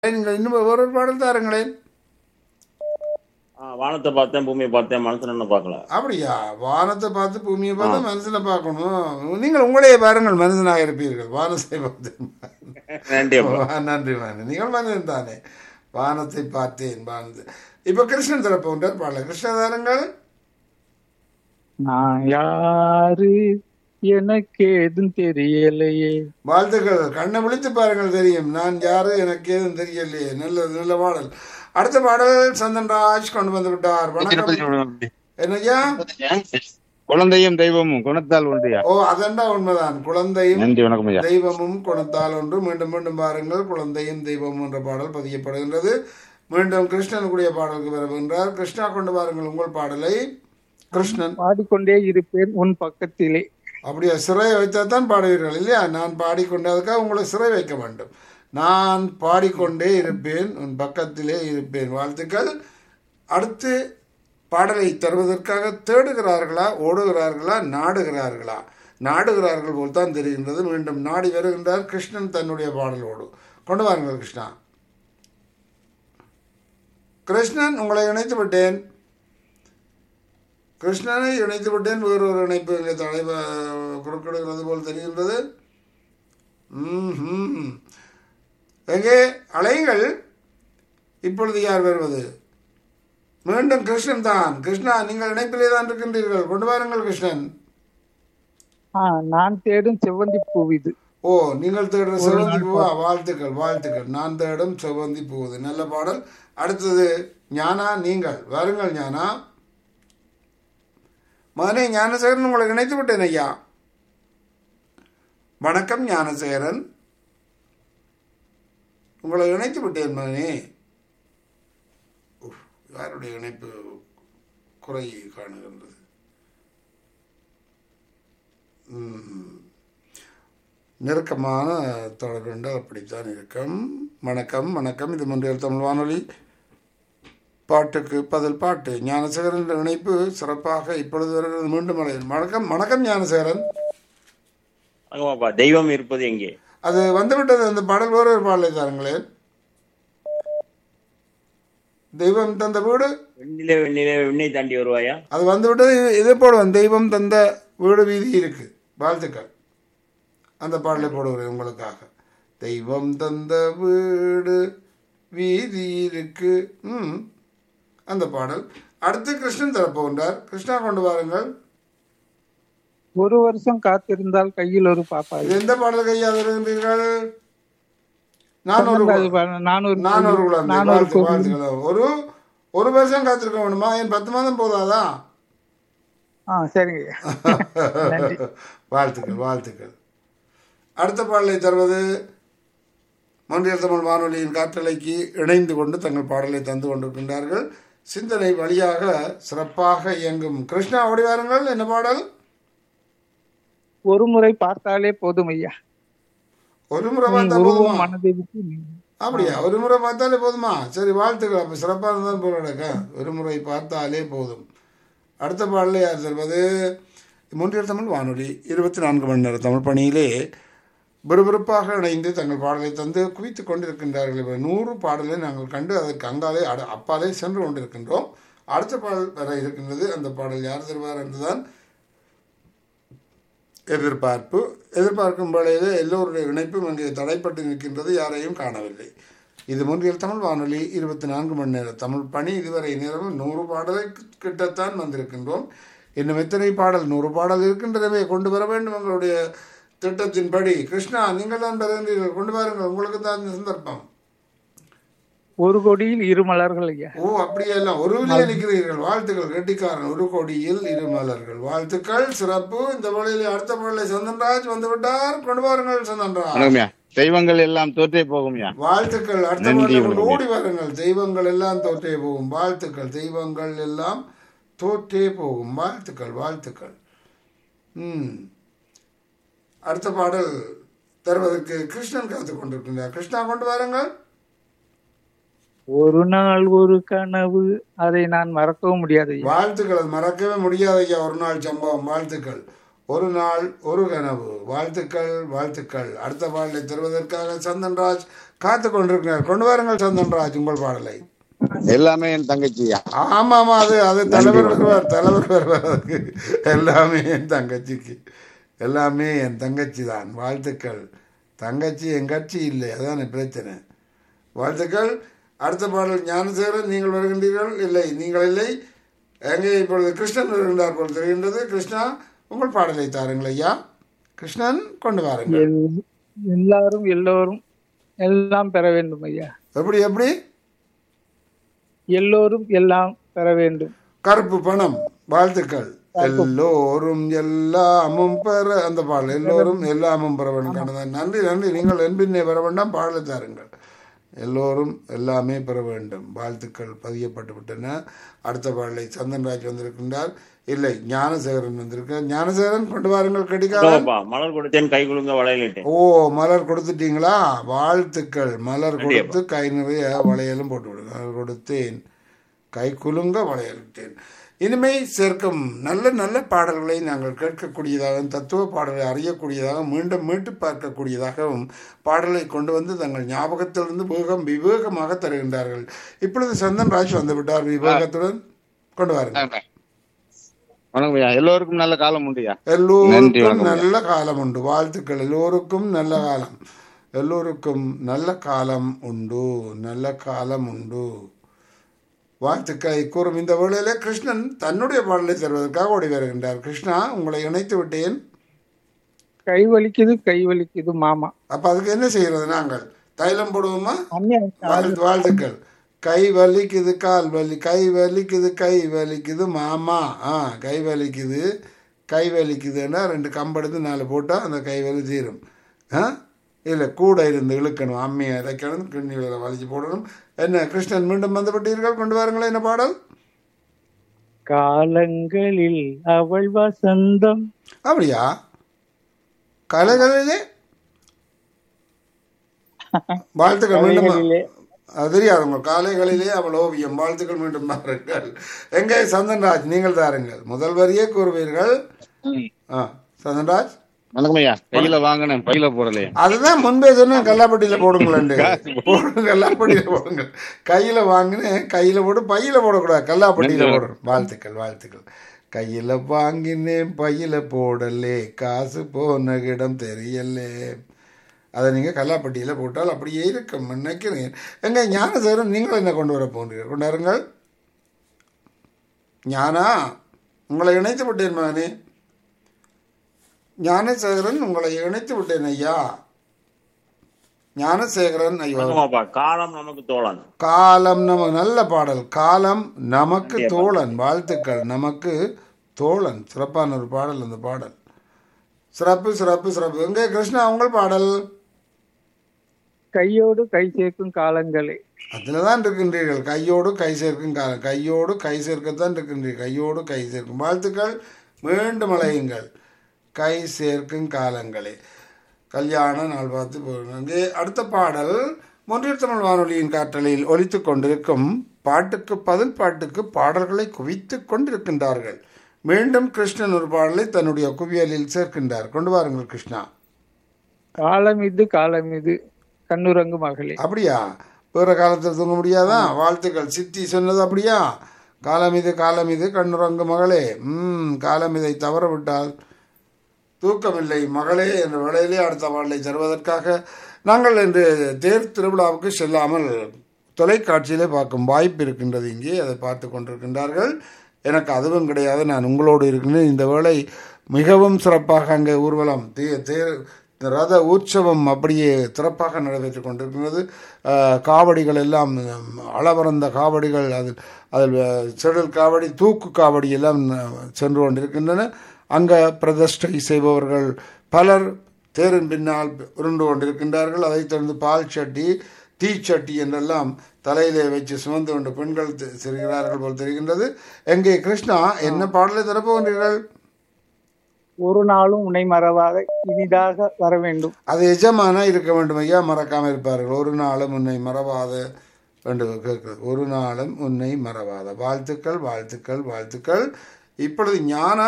நீங்கள் இன்னும் ஒரு ஒரு பாடல் தாருங்களேன் ஆ, வானத்தை பார்த்தேன் பூமியை பார்த்தேன் மனசுல என்ன பார்க்கல அப்படியா வானத்தை பார்த்து பூமியை பார்த்து மனுஷனை பார்க்கணும் நீங்கள் உங்களையே பாருங்கள் மனுஷனாக இருப்பீர்கள் வானத்தை பார்த்து நன்றி அப்பா வா- நன்றி வாணி நீங்கள் மனிதன் தானே வானத்தை பார்த்தேன் வானத்தை இப்ப கிருஷ்ணன் தரப்பு ஒன்றார் பாடல கிருஷ்ண தாருங்கள் நான் யாரு எனக்கு ஏதும் தெரியலையே வாழ்த்துக்கள் கண்ணை விழித்து பாருங்கள் தெரியும் நான் யாரு எனக்கு ஏதும் தெரியலையே நல்ல நல்ல பாடல் அடுத்த பாடல் சந்தன் ராஜ் கொண்டு வந்து விட்டார் வணக்கம் என்னய்யா குழந்தையும் தெய்வமும் குணத்தால் ஒன்றியா ஓ அதண்டா உண்மைதான் குழந்தையும் நன்றி வணக்கம் ஐயா தெய்வமும் குணத்தால் ஒன்று மீண்டும் மீண்டும் பாருங்கள் குழந்தையும் தெய்வமும் என்ற பாடல் பதியப்படுகின்றது மீண்டும் கிருஷ்ணனுக்குரிய பாடலுக்கு வருகின்றார் கிருஷ்ணா கொண்டு பாருங்கள் உங்கள் பாடலை கிருஷ்ணன் பாடிக்கொண்டே இருப்பேன் உன் பக்கத்திலே அப்படியா சிறை வைத்தா தான் பாடுவீர்கள் இல்லையா நான் பாடிக்கொண்டதுக்காக உங்களை சிறை வைக்க வேண்டும் நான் பாடிக்கொண்டே இருப்பேன் உன் பக்கத்திலே இருப்பேன் வாழ்த்துக்கள் அடுத்து பாடலை தருவதற்காக தேடுகிறார்களா ஓடுகிறார்களா நாடுகிறார்களா நாடுகிறார்கள் போல் தான் தெரிகின்றது மீண்டும் நாடி வருகின்றார் கிருஷ்ணன் தன்னுடைய பாடலோடு கொண்டு வாருங்கள் கிருஷ்ணா கிருஷ்ணன் உங்களை இணைத்து விட்டேன் கிருஷ்ணனை இணைத்து விட்டேன் வேறு ஒரு இணைப்பு இங்கே தலைவ குறுக்கிடுகிறது போல் தெரிகின்றது ம்ஹும். எங்கே அலைகள் இப்பொழுது யார் வருவது மீண்டும் கிருஷ்ணன் தான் கிருஷ்ணா நீங்கள் இணைப்பிலே தான் இருக்கின்றீர்கள் கொண்டு வாருங்கள் கிருஷ்ணன் ஆ நான் தேடும் செவ்வந்தி பூவிது ஓ நீங்கள் தேடுற செவந்தி பூவா வாழ்த்துக்கள் வாழ்த்துக்கள் நான் தேடும் செவந்தி பூவது நல்ல பாடல் அடுத்தது ஞானா நீங்கள் வாருங்கள் ஞானா மகனே ஞானசேகரன் உங்களை இணைத்து விட்டேன் ஐயா வணக்கம் ஞானசேகரன் உங்களை இணைத்து விட்டேன் மகனே உஃப், யாருடைய இணைப்பு குறை காணுகின்றது ம். நெருக்கமான தொடர்பு என்றால் அப்படித்தான் இருக்கும் வணக்கம் வணக்கம் இது மன்றியல் தமிழ் வானொலி பாட்டுக்கு பதில் பாட்டு ஞானசேகரன் என்ற இணைப்பு சிறப்பாக இப்பொழுது வருகிறது மீண்டும் அடையும் வணக்கம் வணக்கம் ஞானசேகரன் வணக்கமாப்பா தெய்வம் இருப்பது எங்கே அது வந்துவிட்டது அந்த பாடல் வேறு ஒரு பாடலை தாருங்களேன் தெய்வம் தந்த வீடு வெண்ணிலே வெண்ணிலே வெண்ணை தாண்டி வருவாயா அது வந்துவிட்டது இது- இதே போடுவேன் தெய்வம் தந்த வீடு வீதி இருக்கு வாழ்த்துக்கள் அந்த பாடலை போடுகிறேன் உங்களுக்காக தெய்வம் தந்த வீடு வீதி இருக்கு ம் அந்த பாடல் அடுத்து கிருஷ்ணன் தரப்போகின்றார் கிருஷ்ணா கொண்டு வாருங்கள் ஒரு வருஷம் காத்திருந்தால் கையில் ஒரு பாப்பா இது எந்த பாடல் கையா வருகின்றீர்கள் நான் ஒரு அது ப- நான் ஒரு நான் ஒரு குழந்தை நான் ஒரு வாழ்த்து- வாழ்த்துக்கள் ஒரு ஒரு வருஷம் காத்திருக்க வேணுமா என் பத்து மாதம் போதாதா ஆ சரிங்க நன்றி. வாழ்த்துக்கள் வாழ்த்துக்கள் அடுத்த பாடலை தருவது மொன்றியல் தமிழ் வானொலியின் காற்றலைக்கு இணைந்து கொண்டு தங்கள் பாடலை தந்து கொண்டிருக்கின்றார்கள் சிந்தனை வழியாக சிறப்பாக இயங்கும் கிருஷ்ணா ஓடி வாருங்கள் என்ன பாடல் ஒரு முறை பார்த்தாலே போதும் ஐயா ஒரு முறை உன் பார்த்தா போதுமா உருவம் மனதை விட்டு நீங்கும். அப்படியா ஒரு முறை பார்த்தாலே போதுமா சரி வாழ்த்துக்கள் அப்போ சிறப்பாக இருந்தாலும் போராடக்க ஒரு முறை பார்த்தாலே போதும் அடுத்த பாடல யார் சொல்வது மூன்றியல் தமிழ் வானொலி இருபத்தி நான்கு மணி நேர தமிழ் பணியிலே விறுவிறுப்பாக இணைந்து தங்கள் பாடலை தந்து குவித்துக் கொண்டிருக்கின்றார்கள் இப்ப நூறு பாடலை நாங்கள் கண்டு அதற்கு அங்காலே அட அப்பாலே சென்று கொண்டிருக்கின்றோம் அடுத்த பாடல் வர இருக்கின்றது அந்த பாடல் யார் தருவார் என்றுதான் எதிர்பார்ப்பு எதிர்பார்க்கும் வேளையிலே எல்லோருடைய இணைப்பும் அங்கே தடைப்பட்டு நிற்கின்றது யாரையும் காணவில்லை இது முன்றியல் தமிழ் வானொலி இருபத்தி நான்கு மணி நேரம் தமிழ் பணி இதுவரை நேரம் நூறு பாடலை கிட்டத்தான் வந்திருக்கின்றோம் இன்னும் எத்தனை பாடல் நூறு பாடல் இருக்கின்றனவே கொண்டு வர வேண்டும் உங்களுடைய திட்டத்தின்படி கிருஷ்ணா நீங்கள் தான் பெறுகின்றீர்கள் கொண்டு வாருங்கள் உங்களுக்கு தான் இந்த சந்தர்ப்பம் ஒரு கொடியில் இரு மலர்கள் ஐயா ஓ அப்படியே எல்லாம் ஒரு வழியே நிற்கிறீர்கள் வாழ்த்துக்கள் கெட்டிக்காரன் ஒரு கோடியில் இரு மலர்கள் வாழ்த்துக்கள் சிறப்பு இந்த வழியில் அடுத்த பாடலை சந்தன்ராஜ் வந்து விட்டார் கொண்டு வாருங்கள் சந்தன்ராஜ் வணக்கம்யா தெய்வங்கள் எல்லாம் தோற்றே போகும்யா வாழ்த்துக்கள் அடுத்த நன்றி, பாடலை கொண்டு வணக்கம். ஓடி வாருங்கள் தெய்வங்கள் எல்லாம் தோற்றே போகும் வாழ்த்துக்கள் தெய்வங்கள் எல்லாம் தோற்றே போகும் வாழ்த்துக்கள் வாழ்த்துக்கள் ம் அடுத்த பாடல் தருவதற்கு கிருஷ்ணன் காத்துக் கொண்டிருக்கின்றார் கிருஷ்ணா கொண்டு வாருங்கள் ஒரு நாள் ஒரு கனவு அதை நான் மறக்கவும் முடியாது ஐயா வாழ்த்துக்கள் அது மறக்கவே முடியாது ஐயா ஒரு நாள் சம்பவம் வாழ்த்துக்கள் ஒரு நாள் ஒரு கனவு வாழ்த்துக்கள் வாழ்த்துக்கள் அடுத்த பாடலை தருவதற்காக சந்தன்ராஜ் காத்து கொண்டிருக்கிறார் கொண்டு வாருங்கள் சந்தன்ராஜ் உங்கள் பாடலை எல்லாமே என் தங்கச்சியா ஆமா ஆமா அது அது தலைவர் வருவார் தலைவர் வருவார் அதுக்கு எல்லாமே என் தங்கச்சிக்கு எல்லாமே என் தங்கச்சி தான் வாழ்த்துக்கள் தங்கச்சி என் கட்சி இல்லை அதான் பிரச்சனை வாழ்த்துக்கள் அடுத்த பாடல் ஞானசேகரன் நீங்கள் வருகின்றீர்கள் இல்லை நீங்கள் இல்லை எங்கே இப்பொழுது கிருஷ்ணன் வருகின்றார் போல் தெரிகின்றது கிருஷ்ணா உங்கள் பாடலை தாருங்கள் ஐயா கிருஷ்ணன் கொண்டு வாருங்கள் எல்- எல்லாரும் எல்லோரும் எல்லாம் பெற வேண்டும் ஐயா எப்படி எப்படி எல்லோரும் எல்லாம் பெற வேண்டும் கருப்பு பணம் வாழ்த்துக்கள் எல்லோரும் எல்லாமும் பெற அந்த பாடல் எல்லோரும் எல்லாமும் பெற வேண்டும் கண்டதான் நன்றி நன்றி நீங்கள் என்பின்னே பெற வேண்டாம் பாடலை தாருங்கள் எல்லோரும் எல்லாமே பெற வேண்டும் வாழ்த்துக்கள் பதியப்பட்டு விட்டன அடுத்த பாடலை சந்தன்ராஜ் வந்திருக்கின்றார் இல்லை ஞானசேகரன் வந்திருக்கார் ஞானசேகரன் கொண்டு வாருங்கள் கடிகாரன் இதோப்பா, மலர் கொடுத்தேன் கை குலுங்க வளையலிட்டேன் ஓ மலர் கொடுத்துட்டீங்களா வாழ்த்துக்கள் மலர் கொடுத்து கை நிறைய வளையலும் போட்டு விடுங்க மலர் கொடுத்தேன் கை குலுங்க வளையலிட்டேன் இனிமை சேர்க்கும் நல்ல நல்ல பாடல்களை நாங்கள் கேட்கக்கூடியதாகவும் தத்துவ பாடலை அறியக்கூடியதாகவும் மீண்டும் மீட்டு பார்க்கக்கூடியதாகவும் பாடலை கொண்டு வந்து தங்கள் ஞாபகத்திலிருந்து வேகம் விவேகமாக தருகின்றார்கள் இப்பொழுது சந்தன் ராஜ் வந்து விட்டார் விவேகத்துடன் கொண்டு வாருங்கள் வணக்கம் ஐயா எல்லோருக்கும் நல்ல காலம் உண்டுயா நன்றி, எல்லோருக்கும் வணக்கம். நல்ல காலம் உண்டு வாழ்த்துக்கள் எல்லோருக்கும் நல்ல காலம் எல்லோருக்கும் நல்ல காலம் உண்டு நல்ல காலம் உண்டு வாழ்த்துக்களை கூறும் இந்த வேளையிலே கிருஷ்ணன் தன்னுடைய பாடலை தருவதற்காக ஓடி வருகின்றார் கிருஷ்ணா உங்களை இணைத்து விட்டேன் கை வலிக்குது கை வலிக்குது மாமா அப்ப அதுக்கு என்ன செய்யறது நாங்கள் தைலம் போடுவோமா அண்ணன் வாழ்த்து வாழ்த்துக்கள் கை வலிக்குது கால் வலி கை வலிக்குது கை வலிக்குது மாமா ஆ கை வலிக்குது கை வலிக்குதுன்னா ரெண்டு கம்பெடுத்து நாலு போட்டால் அந்த கை வலி தீரும் ஆ இல்லை கூட இருந்து இழுக்கணும் அம்மியை இறைக்கணும் கிண்ணி வேலை வலிச்சு போடணும் என்ன கிருஷ்ணன் மீண்டும் வந்து விட்டீர்கள் கொண்டு வாருங்களேன் என்ன பாடல் காலங்களில் அவள் வசந்தம் அப்படியா கலைகளிலே வாழ்த்துக்கள் மீண்டும் கலைகளிலே. அது தெரியாது உங்கள் காலைகளிலே அவள் ஓவியம் வாழ்த்துக்கள் மீண்டும் தாருங்கள் எங்கே சந்தன்ராஜ் நீங்கள் தாருங்கள் முதல் வரியே கூறுவீர்கள் ஆ சந்தன்ராஜ் வணக்கம் ஐயா கையில வாங்கினேன் பையில போடலையே அதுதான் முன்பே சொன்னேன் கல்லாப்பட்டியில போடுங்களேன் போடுங்க கல்லாப்பட்டியில போடுங்க கையில வாங்கினேன் கையில போட்டு பையில போடக்கூடாது கல்லாப்பட்டியில போடணும் வாழ்த்துக்கள் வாழ்த்துக்கள் கையில வாங்கினேன் பையில போடலே காசு போன இடம் தெரியலே அதை நீங்கள் கல்லாப்பட்டியில் போட்டால் அப்படியே இருக்கும் நினைக்கிறேன் எங்க ஞானசேகரன் நீங்கள் என்ன கொண்டு வர போகிறீர்கள் கொண்டாருங்கள் ஞானா உங்களை இணைத்து விட்டேன் மகனே ஞானசேகரன் உங்களை இணைத்து விட்டேன் ஐயா ஞானசேகரன் ஐயோ வணக்கமாப்பா காலம் நமக்கு தோழன் காலம் நம நல்ல பாடல் காலம் நமக்கு தோழன் வாழ்த்துக்கள் நமக்கு தோழன் சிறப்பான ஒரு பாடல் அந்த பாடல் சிறப்பு சிறப்பு சிறப்பு எங்கே கிருஷ்ணா உங்கள் பாடல் கையோடு கை சேர்க்கும் காலங்களே அதில் தான் இருக்கின்றீர்கள் கையோடு கை சேர்க்கும் காலம் கையோடு கை சேர்க்கத்தான் இருக்கின்றீர்கள் கையோடு கை சேர்க்கும் வாழ்த்துக்கள் மீண்டும் அலையுங்கள் கை சேர்க்கும் காலங்களே கல்யாண நாள் பார்த்து போகணும் இங்கே அடுத்த பாடல் மொன்றியல் தமிழ் வானொலியின் காற்றலையில் ஒலித்து கொண்டிருக்கும் பாட்டுக்கு பதில் பாட்டுக்கு பாடல்களை குவித்து கொண்டிருக்கின்றார்கள் மீண்டும் கிருஷ்ணன் ஒரு பாடலை தன்னுடைய குவியலில் சேர்க்கின்றார் கொண்டு வாருங்கள் கிருஷ்ணா காலம் இது காலம் இது கண்ணுரங்கு மகளே அப்படியா வேற காலத்தில் தூங்க முடியாதா வாழ்த்துக்கள் சித்தி சொன்னது அப்படியா காலம் இது காலம் இது கண்ணுறங்கு மகளே ம் காலம் இதை தவற விட்டால் தூக்கமில்லை மகளே என்ற வேளையிலே அடுத்த பாடலை தருவதற்காக நாங்கள் இன்று தேர் திருவிழாவுக்கு செல்லாமல் தொலைக்காட்சியிலே பார்க்கும் வாய்ப்பு இருக்கின்றது இங்கே அதை பார்த்து கொண்டிருக்கின்றார்கள் எனக்கு அதுவும் கிடையாது நான் உங்களோடு இருக்கின்றேன் இந்த வேளை மிகவும் சிறப்பாக அங்கே ஊர்வலம் தே தேர் ரத உற்சவம் அப்படியே சிறப்பாக நடைபெற்று கொண்டிருக்கிறது அஹ், காவடிகள் எல்லாம் உம், அளவறந்த காவடிகள் அதில் அதில் அஹ், செடில் காவடி தூக்கு காவடி எல்லாம் அஹ், சென்று கொண்டிருக்கின்றன அங்கே பிரதிஷ்டை செய்பவர்கள் பலர் தேரின் பின்னால் உருண்டு கொண்டிருக்கின்றார்கள் அதைத் தொடர்ந்து பால் சட்டி தீச்சட்டி என்றெல்லாம் தலையிலே வச்சு சுமந்து கொண்டு பெண்கள் தெ- செல்கிறார்கள் போல் தெரிகின்றது எங்கே கிருஷ்ணா என்ன பாடலை திறப்புகின்றீர்கள் ஒரு நாளும் உன்னை மறவாத இனிதாக வர வேண்டும் அது எஜமானா இருக்க வேண்டும் ஐயா மறக்காம இருப்பார்கள் ஒரு நாளும் உன்னை மறவாத வேண்டும் கேட்கிறது ஒரு நாளும் உன்னை மறவாத வாழ்த்துக்கள் வாழ்த்துக்கள் வாழ்த்துக்கள் இப்பொழுது ஞானா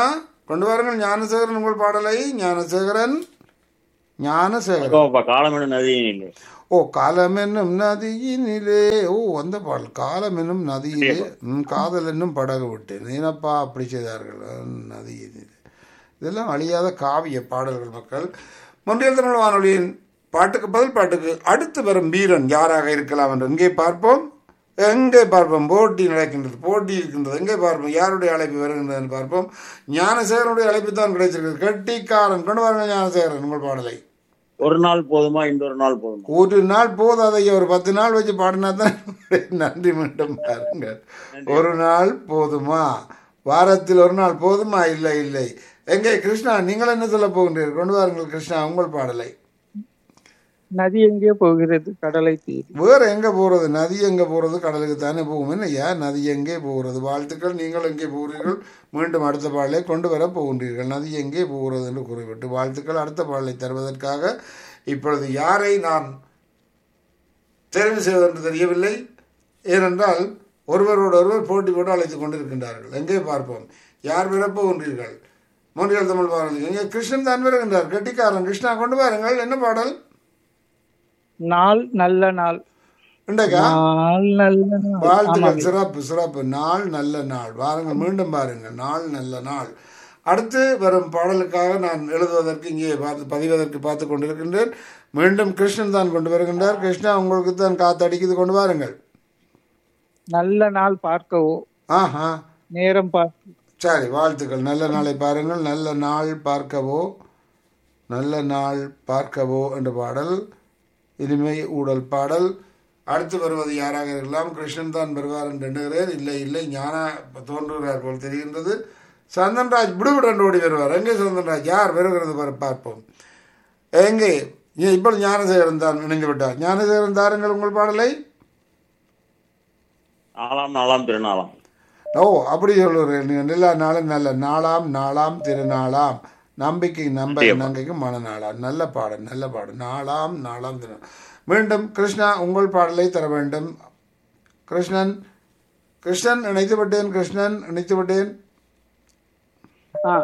கொண்டு வாருங்கள் ஞானசேகரன் உங்கள் பாடலை ஞானசேகரன் ஞானசேகரன் வணக்கம்ப்பா காலமேடு நதியினிலே ஓ காலம் என்னும் நதியினிலே ஓ அந்த பாடல் காலம் என்னும் நதியிலே ம், காதல் என்னும் படகு விட்டேன் ஏனப்பா அப்படி செய்தார்கள் அஹ், நதியினிலே இதெல்லாம் அழியாத காவிய பாடல்கள் மக்கள் மொன்றியல் தமிழ் வானொலியின் பாட்டுக்கு பதில் பாட்டுக்கு அடுத்து வரும் வீரன் யாராக இருக்கலாம் என்று எங்கே பார்ப்போம் எங்கே பார்ப்போம் போட்டி நடக்கின்றது போட்டி இருக்கின்றது எங்கே பார்ப்போம் யாருடைய அழைப்பு வருகின்றதுன்னு பார்ப்போம் ஞானசேகரனுடைய அழைப்பு தான் கிடைச்சிருக்கிறது கெட்டிக்காரன் கொண்டு வாருங்க ஞானசேகரன் உங்கள் பாடலை ஒரு நாள் போதுமா இன்னொரு நாள் போதுமா ஒரு நாள் போதாது ஐயா ஒரு பத்து நாள் வச்சு பாடினா தான் நன்றி மீண்டும் பாருங்க ஒரு நாள் போதுமா வாரத்தில் ஒரு நாள் போதுமா இல்லை இல்லை எங்கே கிருஷ்ணா நீங்கள் என்ன சொல்ல போகின்றீர்கள் கொண்டு வாருங்கள் கிருஷ்ணா உங்கள் பாடலை நதி எங்கே போகிறது கடலை தேடி வேற எங்க போறது நதி எங்க போறது கடலுக்கு தானே போகும் என்ன ஏன் நதி எங்கே போகிறது வாழ்த்துக்கள் நீங்கள் எங்கே போகிறீர்கள் மீண்டும் அடுத்த பாடலை கொண்டு வர போகின்றீர்கள் நதி எங்கே போகிறது என்று கூறிவிட்டு வாழ்த்துக்கள் அடுத்த பாடலை தருவதற்காக இப்பொழுது யாரை நான் தெரிவு செய்வது என்று தெரியவில்லை ஏனென்றால் ஒருவரோடு ஒருவர் போட்டி போட்டு அழைத்துக் கொண்டிருக்கின்றார்கள் எங்கே பார்ப்போம் யார் வரப்போகின்றீர்கள் மூன்றியல் தமிழ் பாடல் எங்கே கிருஷ்ணன் தான் வருகின்றார் கெட்டிக்காரன் கிருஷ்ணா கொண்டு வாருங்கள் என்ன பாடல் நாள் நல்ல நாள் இன்றைக்கா நாள் நல்ல நாள் வாழ்த்துக்கள் சிறப்பு சிறப்பு நாள் நல்ல நாள் வாருங்கள் மீண்டும் பாருங்கள் நாள் நல்ல நாள் அடுத்து வரும் பாடலுக்காக நான் எழுதுவதற்கு இங்கே பார்த்து பதிவதற்கு பார்த்து கொண்டிருக்கின்றேன் மீண்டும் கிருஷ்ணன் தான் கொண்டு வருகின்றார் கிருஷ்ணா உங்களுக்கு தான் காத்தடிக்குது கொண்டு வாருங்கள் நல்ல நாள் பார்க்கவோ ஆஹா நேரம் பார்க்க சரி வாழ்த்துக்கள் நல்ல நாளை பாருங்கள் நல்ல நாள் பார்க்கவோ நல்ல நாள் பார்க்கவோ என்ற பாடல் இனிமை ஊடல் பாடல் அடுத்து வருவது யாராக இருக்கலாம் கிருஷ்ணன் தான் வருவார் என்று எண்ணுகிறேன் இல்லை இல்லை ஞான தோன்றுகிறார் போல் தெரிகின்றது சந்தன்ராஜ் விடுவிடன் ஓடி வருவார் எங்கே சந்தன்ராஜ் யார் வருகிறது பார் பார்ப்போம் எங்கே ஏ- இப்போ ஞானசேகரன் தான் இணைந்து விட்டார் ஞானசேகரன் தாருங்கள் உங்கள் பாடலை நாலாம் நாலாம் திருநாளாம் ஓ அப்படி சொல்லுறேன் நீங்கள் எல்லா நாளும் நல்ல நாளாம் நாளாம் திருநாளாம் நம்பிக்கை நம்ப நங்கைக்கு மனநாளாம் நல்ல பாடல் நல்ல பாடல் நாளாம் நாளாம் திரு மீண்டும் கிருஷ்ணா உங்கள் பாடலை தர வேண்டும் கிருஷ்ணன் கிருஷ்ணன் இணைத்து விட்டேன் கிருஷ்ணன் இணைத்து விட்டேன் ஆ,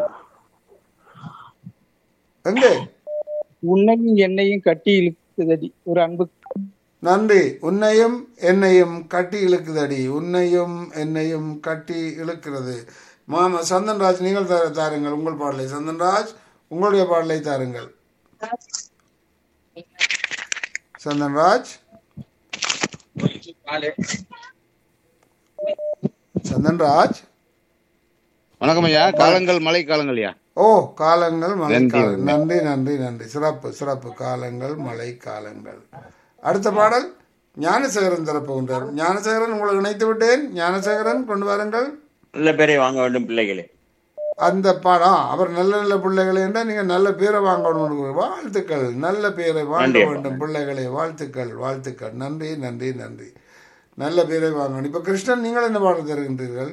எங்கே உன்னையும் என்னையும் கட்டி இழுக்குதடி ஒரு அன்பு நன்றி உன்னையும் என்னையும் கட்டி இழுக்குதடி உன்னையும் என்னையும் கட்டி இழுக்கிறது மாமா சந்தன்ராஜ் நீங்கள் தா- தாருங்கள் உங்கள் பாடலை சந்தன்ராஜ் உங்களுடைய பாடலை தாருங்கள் சந்தன்ராஜ் சந்தன்ராஜ் வணக்கம் ஐயா காலங்கள் மழை காலங்கள் ஐயா ஓ காலங்கள் மழை நன்றி, காலம் நன்றி நன்றி நன்றி சிறப்பு சிறப்பு காலங்கள் மழை காலங்கள் அடுத்த பாடல் ஞானசேகரன் தரப்போகின்றார் ஞானசேகரன் உங்களை இணைத்து விட்டேன் ஞானசேகரன் கொண்டு வாருங்கள் நல்ல பேரை வாங்க வேண்டும் பிள்ளைகளே அந்த பாடம் அவர் நல்ல நல்ல பிள்ளைகளை என்றால் நீங்கள் நல்ல பேரை வாங்கணும் வாழ்த்துக்கள் நல்ல பேரை வாங்க நன்றி. வேண்டும் பிள்ளைகளே வாழ்த்துக்கள் வாழ்த்துக்கள் நன்றி நன்றி நன்றி நல்ல பேரை வாங்கணும் இப்போ கிருஷ்ணன் நீங்கள் என்ன பாடல் தருகின்றீர்கள்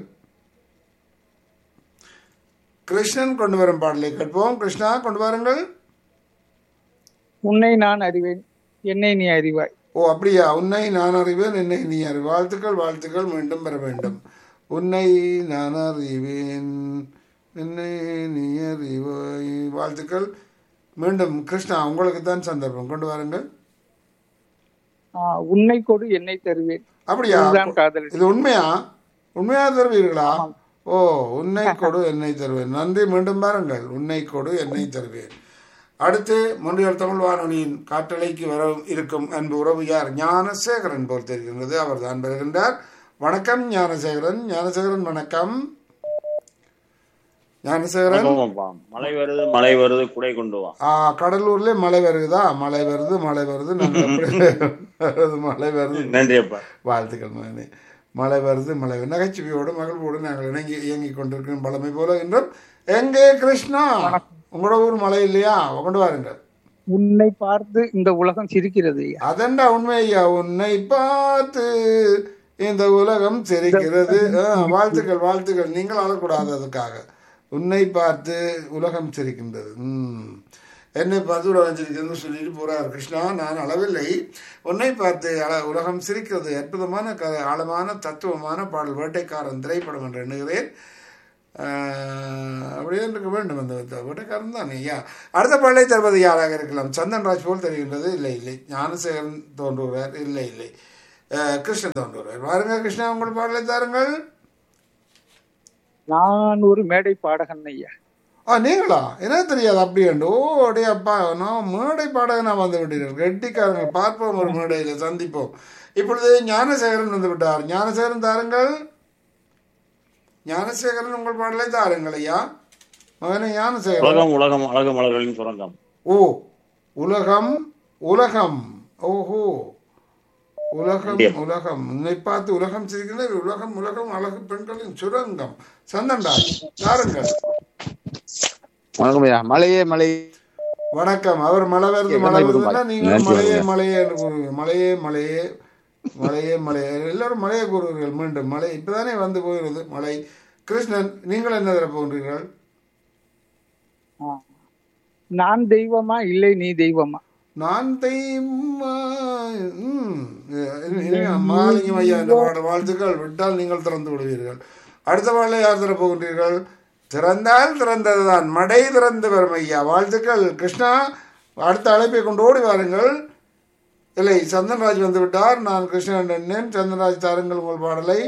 கிருஷ்ணன் கொண்டு வரும் பாடலை கேட்போம் கிருஷ்ணா கொண்டு வாருங்கள் உன்னை நான் அறிவேன் என்னை நீ அறிவாய் ஓ அப்படியா உன்னை நான் அறிவேன் என்னை நீ அறி வாழ்த்துக்கள் வாழ்த்துக்கள் மீண்டும் பெற வேண்டும் உன்னை நான் அறிவேன் என்னை நீ அறிவாய் வாழ்த்துக்கள் மீண்டும் கிருஷ்ணா உங்களுக்கு தான் சந்தர்ப்பம் கொண்டு வாருங்கள் ஆ, உன்னை கொடு என்னை தருவேன் அப்படியா இதுதான் காதல் இது உண்மையா உண்மையா தருவீர்களா ஓ உன்னை கொடு என்னை தருவேன் நன்றி மீண்டும் பாருங்கள் உன்னை கொடு என்னை தருவேன் அடுத்து முன்றியல் தமிழ் வானொலியின் காற்றலைக்கு வர இருக்கும் அன்பு உறவு யார் ஞானசேகரன் போல் தெரிகின்றது அவர் தான் வருகின்றார் வணக்கம் ஞானசேகரன் ஞானசேகரன் வணக்கம் ஞானசேகரன் ஆமாப்பா மழை வருது மழை வருது குடை கொண்டு வா ஆ, கடலூர்ல மழை வருகுதா மழை வருது மழை வருது நாங்கள் எப்படி வருது, மழை வருது நன்றி அப்பா வாழ்த்துக்கள் மகனே மழை வருது மழை வருது. நகைச்சுவையோடு மகிழ்வோடு நாங்கள் இணங்கி இயங்கிக் கொண்டிருக்கிறோம் பழமை போல என்றும் எங்கே கிருஷ்ணா உங்களோட ஊர் மழை இல்லையா கொண்டு வாருங்கள் உன்னை பார்த்து இந்த உலகம் சிரிக்கிறது ஐயா. அதெண்டா உண்மை ஐயா உன்னை பார்த்து இந்த உலகம் சிரிக்கிறது ஆ, வாழ்த்துக்கள் வாழ்த்துக்கள் நீங்கள் அழக்கூடாது அதுக்காக உன்னை பார்த்து உலகம் சிரிக்கின்றது ம் என்னை பார்த்து உலகம் சிரிக்கிறது சொல்லிட்டு போறார் கிருஷ்ணா நான் அளவில்லை உன்னை பார்த்து அழ உலகம் சிரிக்கிறது அற்புதமான க ஆழமான தத்துவமான பாடல் வேட்டைக்காரன் திரைப்படம் என்று எண்ணுகிறேன் ஆஹ், அப்படியே இருக்க வேண்டும் அந்த வீட்டுக்காரன் தான் ஐயா அடுத்த பாடலை தருவது யாராக இருக்கலாம் சந்தன்ராஜ் போல் தெரிகின்றது இல்லை இல்லை ஞானசேகரன் தோன்றுகிறார் இல்லை இல்லை ஆஹ், கிருஷ்ணன் தோன்றுகிறார் வாருங்க கிருஷ்ணா உங்கள் பாடலை தாருங்கள் நான் ஒரு மேடை பாடகன் ஐயா ஆ நீங்களா என்ன தெரியாது அப்படியாண்டு ஓ அடே அப்பா நான் மேடை பாடகனா வந்து விட்டீர்கள் கெட்டிக்காரங்க பார்ப்போம் ஒரு மேடையில் சந்திப்போம் இப்பொழுது ஞானசேகரன் வந்து விட்டார் ஞானசேகரன் தாருங்கள் ஞானசேகரன் உங்கள் பாடலை தாருங்கள் ஐயா மகனே ஞானசேகரன் உலகம் உலகம் அழகு மலர்களின் சுரங்கம் ஓ உலகம் உலகம் ஓஹோ உலகம் உலகம் உன்னை பார்த்து உலகம் சிரிக்கிறது உலகம் உலகம் அழகு பெண்களின் சுரங்கம் சந்தன்ராஜ் தாருங்கள் வணக்கம் ஐயா மலையே மலை வணக்கம் அவர் மழை வருது கேட்க மழை விரும்பும் வருதுன்னா நீங்கள் நன்றி மலையே வணக்கம். மலையே என்று கூறுவீர்கள் மலையே மலையே மலையே மலையே எல்லாரும் மலையே கூறுவீர்கள் மீண்டும் மலை இப்பதானே வந்து போகிறது மலை கிருஷ்ணன் நீங்கள் என்ன தர போகிறீர்கள் ஆ. நான் தெய்வமா இல்லை நீ தெய்வமா நான் தெய்வமா ம், இனிமே மாலிங்கம் ஐயா இந்த பாட வாழ்த்துக்கள் விட்டால் நீங்கள் திறந்து விடுவீர்கள் அடுத்த பாடலை யார் தர போகின்றீர்கள் திறந்தால் திறந்ததுதான் மடை திறந்து வரும் ஐயா வாழ்த்துக்கள் கிருஷ்ணா அடுத்த அழைப்பை கொண்டு ஓடி வாருங்கள் இல்லை சந்தன்ராஜ் வந்து விட்டார் நான் கிருஷ்ணன் எண்ணேன் சந்தன்ராஜ் தாருங்கள் உங்கள் பாடலை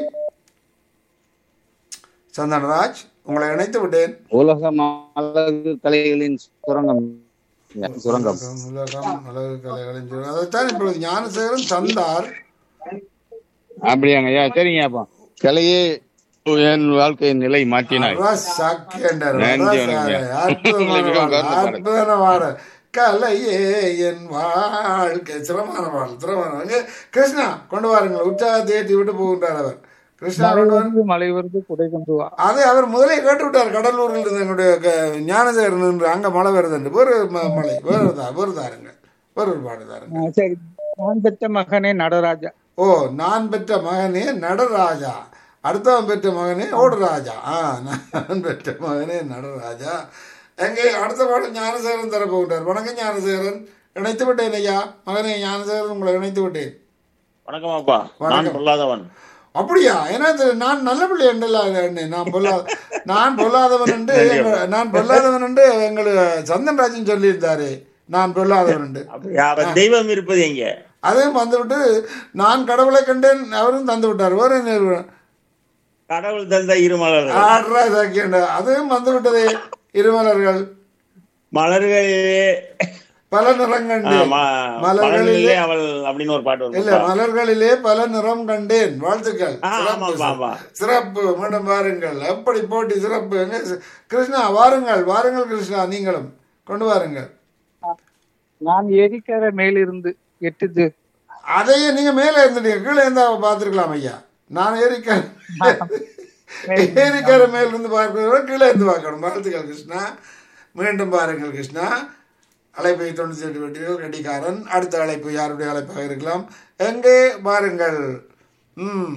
சந்தன்ராஜ் உங்களை இணைத்து விட்டேன் உலகம் அழகு கலைகளின் சுரங்கம் ஐயா, சுரங்கம் உலகம், உலகம் அழகு கலைகளின் சுரங்கம். அதைத்தான் இப்பொழுது ஞானசேகரன் தந்தார் அப்படியாங்க ஐயா சரிங்க அப்போ கலையே என் வாழ்க்கையின் நிலை மாற்றினாய் ரசக்கெண்டர், நன்றி ரச- வணக்கம். அற்புதமான மிகவும் பாடல், கவர்ந்த பாடல். அற்புதமான பாடல். கலையே என் வாழ்க்கை சிரமமான பாடல் சிரமமான இங்க கிருஷ்ணா கொண்டு வாருங்கள் உற்சாகத்தை ஏற்றி விட்டு போகின்றார் அவர் கிருஷ்ணா மலை கொண்டு வாருங்கள். வருது மலை வருது குடை கொண்டு வா அதை அவர் முதலே கேட்டு விட்டார் கடலூரில் இருந்து எங்களுடைய க- ஞானசேகரன் என்று அங்க மழை வருதுண்டு வேறு ம- மலை வேறு தா வேறு தாருங்க வேறு ஒரு பாடு தாருங்க ஆ, சரி நான் பெற்ற மகனே நடராஜா ஓ நான் பெற்ற மகனே நடராஜா அடுத்தவன் பெற்ற மகனே ஓடுராஜா ஆ நான் பெற்ற மகனே நடராஜா எங்கே அடுத்த பாடம் ஞானசேகரன் தர போகின்றார் வணக்கம் ஞானசேகரன் இணைத்து விட்டேன் ஐயா மகனே ஞானசேகரன் உங்களை இணைத்து விட்டேன் வணக்கம் அப்பா நான் வணக்கம். பொல்லாதவன் அப்படியா ஏன்னா இது நான் நல்ல பிள்ளை என்றல்ல எண்ணே. நான் பொல்லா நான் பொல்லாதவன் என்று எங்க- நான் பொல்லாதவன் என்று எங்கள் சந்தன்ராஜன் சொல்லியிருந்தாரு நான் பொல்லாதவன் என்று அப்படியா அப்ப தெய்வம் இருப்பது எங்க அதையும் வந்துவிட்டு நான் கடவுளை கண்டேன் அவரும் தந்து விட்டார் வேற என்ன இருக்கு? கடவுள் தந்த இருமலர்கள் ஆடுறா சாக்கியண்டா அதுவும் வந்து விட்டதே இருமலர்கள் மலர்களிலே பல நிறம் ஆ, கண்டேன் ம- மலர்களிலே மலர்களிலே அவள் அப்படின்னு ஒரு பாட்டு இல்ல வரும் மலர்களிலே பல நிறம் கண்டேன் வாழ்த்துக்கள் ஆ, சிறப்பு, ஆமா, ஆமா. சிறப்பு மீண்டும் வாருங்கள் எப்படி போட்டி சிறப்பு எங்க சி- கிருஷ்ணா வாருங்கள் வாருங்கள் கிருஷ்ணா நீங்களும் கொண்டு வாருங்கள் நான் எரிக்கிற மேலிருந்து எட்டுது அதையே நீங்க மேல இருந்துட்டீங்க கீழே இருந்தா பார்த்துருக்கலாம் ஐயா நான் ஏரிக்கரை ஏரிக்கரை மேல இருந்து பார்க்கிறோம் கீழே இருந்து பார்க்கணும் வாழ்த்துக்கள் கிருஷ்ணா மீண்டும் பாருங்கள் கிருஷ்ணா அழைப்பை தொண்ணூத்தி எட்டு வெட்டிகள் கட்டிக்காரன் அடுத்த அழைப்பு யாருடைய அழைப்பாக இருக்கலாம் எங்கே பாருங்கள் ம்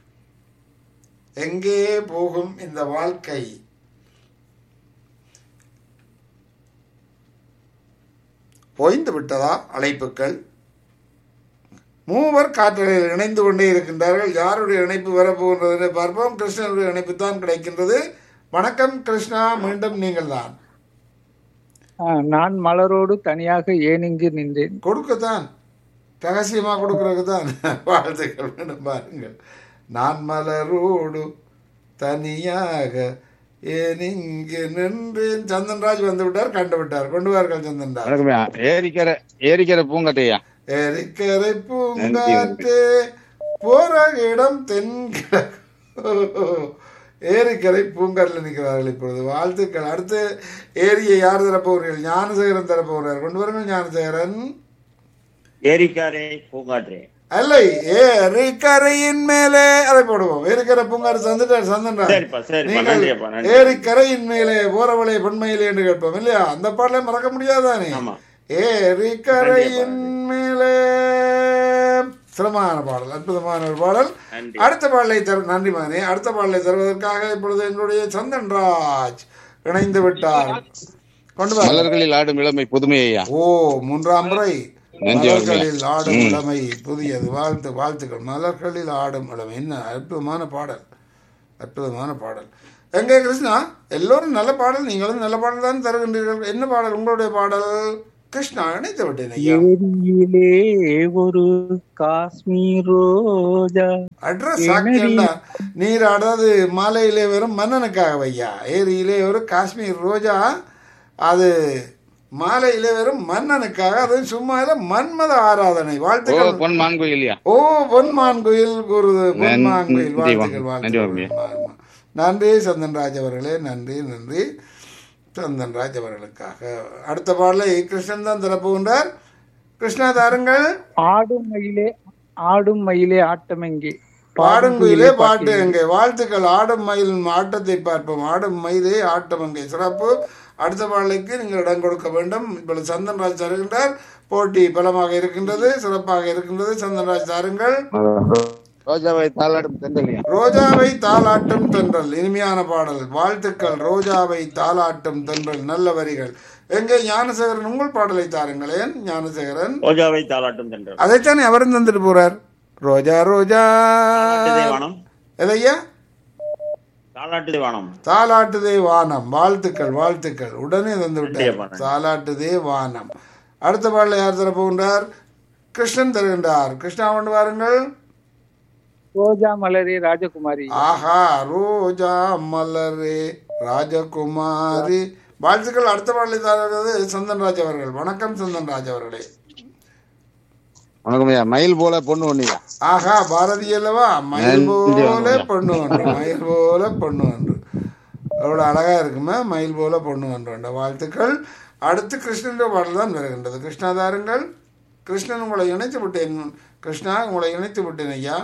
எங்கே போகும் இந்த வாழ்க்கை பொய்ந்து விட்டதா அழைப்புகள் மூவர் காற்றலையில் இணைந்து கொண்டே இருக்கின்றார்கள் யாருடைய இணைப்பு வரப்போகின்றது பார்ப்போம் கிருஷ்ணனுடைய இணைப்பு தான் கிடைக்கின்றது வணக்கம் கிருஷ்ணா மீண்டும் நீங்கள் தான் ஆ, நான் மலரோடு தனியாக ஏன் இங்கு நின்றேன் கொடுக்கத்தான் ரகசியமா கொடுக்கறதுக்கு தான் வாழ்த்துக்கள் மீண்டும் பாருங்கள் நான் மலரோடு தனியாக ஏன் இங்கு நின்றேன் சந்தன்ராஜ் வந்து விட்டார் கண்டு விட்டார் கொண்டு வார்கள் சந்தன்ராஜ் வணக்கம் ஐயா ஏரிக்கரை ஏரிக்கரை பூங்கட்டையா எரிக்கரை பூங்காற்றே போற இடம் தென்கிழக்கு ஏரிக்கரை பூங்காட்டில் நிற்கிறார்கள் இப்பொழுது வாழ்த்துக்கள் அடுத்து ஏரியை யார் தரப்போகிறீர்கள் ஞானசேகரன் தரப்போகிறார் கொண்டு வருங்கள் ஞானசேகரன் ஏரிக்காரே பூங்காற்றே அல்லை ஏரிக்கரையின் மேலே அதை போடுவோம் ஏரிக்கரை பூங்காறு சந்துட்டார் சந்தன்றார் சரிப்பா சரிப்பா நீங்கள் நன்றிப்பா நன்றி ஏரிக்கரையின் மேலே போறவளை பெண்மையிலே என்று கேட்போம் இல்லையா அந்த பாடலை மறக்க முடியாதானே ஆமா ஏரிக்கரையின் மேலே சிரமமான பாடல் அற்புதமான ஒரு பாடல் நன்றி அடுத்த பாடலை தர நன்றி மகனே அடுத்த பாடலை தருவதற்காக இப்பொழுது எங்களுடைய சந்தன்ராஜ் இணைந்து விட்டார் கொண்டு வா மலர்களில் ஆடும் இளமை புதுமை ஐயா ஓ மூன்றாம் முறை நன்றி, மலர்களில் ஆடும் இளமை புதியது வாழ்த்து வாழ்த்துக்கள் மலர்களில் ஆடும் இளமை என்ன அற்புதமான பாடல் அற்புதமான பாடல் எங்கே கிருஷ்ணா எல்லோரும் நல்ல பாடல் நீங்களும் நல்ல பாடல் தான் தருகின்றீர்கள் என்ன பாடல் உங்களுடைய பாடல் கிருஷ்ணா இணைத்து விட்டேன் ஐயா ஏரியிலே ஒரு காஷ்மீர் ரோஜா அட்ரஸ் சாக்கியண்டா நீர் அதாவது மாலையிலே வெறும் மன்னனுக்காக வையா ஏரியிலே ஒரு காஷ்மீர் ரோஜா அது மாலையிலே வெறும் மன்னனுக்காக அது சும்மா இல்ல மன்மத ஆராதனை ஓ வாழ்த்துக்கள் பொன் மான்கோயிலியா ஓ பொன்மான் கோயில் குருது பொன்மான் கோயில் நன்றி வாழ்த்துக்கள் வாங்க. நன்றி வாழ்த்துக்கள் வாங்க. ஆமா. நன்றி சந்தன்ராஜ் அவர்களே நன்றி நன்றி சந்தன்ராஜ் அவர்களுக்காக அடுத்த பாடலை கிருஷ்ணன் தான் திறப்புகின்றார் கிருஷ்ணா தாருங்கள் ஆடும் மயிலே ஆடும் மயிலே ஆட்டம் எங்கே பாடுங்குயிலே பாட்டு எங்கே வாழ்த்துக்கள் ஆடும் மயிலின் ஆட்டத்தை பார்ப்போம் ஆடும் மயிலே ஆட்டம் எங்கே சிறப்பு அடுத்த பாடலுக்கு நீங்கள் இடம் கொடுக்க வேண்டும் இப்பொழுது சந்தன்ராஜ் தருகின்றார் போட்டி பலமாக இருக்கின்றது சிறப்பாக இருக்கின்றது சந்தன்ராஜ் தாருங்கள் ரோஜாவை தாளாடும் தென்றலியா ரோஜாவை தாளாட்டும் தென்றல் இனிமையான பாடல் வாழ்த்துக்கள் ரோஜாவை தாளாட்டும் தென்றல் நல்ல வரிகள் எங்கே ஞானசேகரன் உங்கள் பாடலை தாருங்களேன் ஞானசேகரன் ரோஜாவை தாளாட்டும் சென்றார் அதைத்தானே அவரும் தந்துட்டு போறார் ரோஜா ரோஜா வானம் எதையா தாளாட்டுதே வானம் தாலாட்டுதே வானம் வாழ்த்துக்கள் வாழ்த்துக்கள் உடனே தந்து விட்டார் நன்றி, தாலாட்டுதே வானம் அடுத்த பாடல யார் தர போகின்றார் கிருஷ்ணன் தருகின்றார் கிருஷ்ணா கொண்டு வாருங்கள் ரோஜா மலரே ராஜகுமாரி ஆஹா ரோஜா மலரே ராஜகுமாரி வாழ்த்துக்கள் அடுத்த பாடலை தருகிறது சந்தன்ராஜ் அவர்கள் வணக்கம் சந்தன்ராஜ் அவர்களே வணக்கம் ஐயா மயில் போல பொண்ணு ஒண்ணுயா ஆஹா பாரதி அல்லவா மயில் நன்றி, போல வணக்கம். பொண்ணு ஒன்று மயில் போல பொண்ணு ஒன்று அவ்வளோ அழகா இருக்குமே மயில் போல பொண்ணு ஒன்று என்ற வாழ்த்துக்கள் அடுத்து கிருஷ்ணனுடைய பாடல் தான் வருகின்றது கிருஷ்ணா தாருங்கள் கிருஷ்ணன் உங்களை இணைத்து விட்டேன் கிருஷ்ணா உங்களை இணைத்து விட்டேன் ஐயா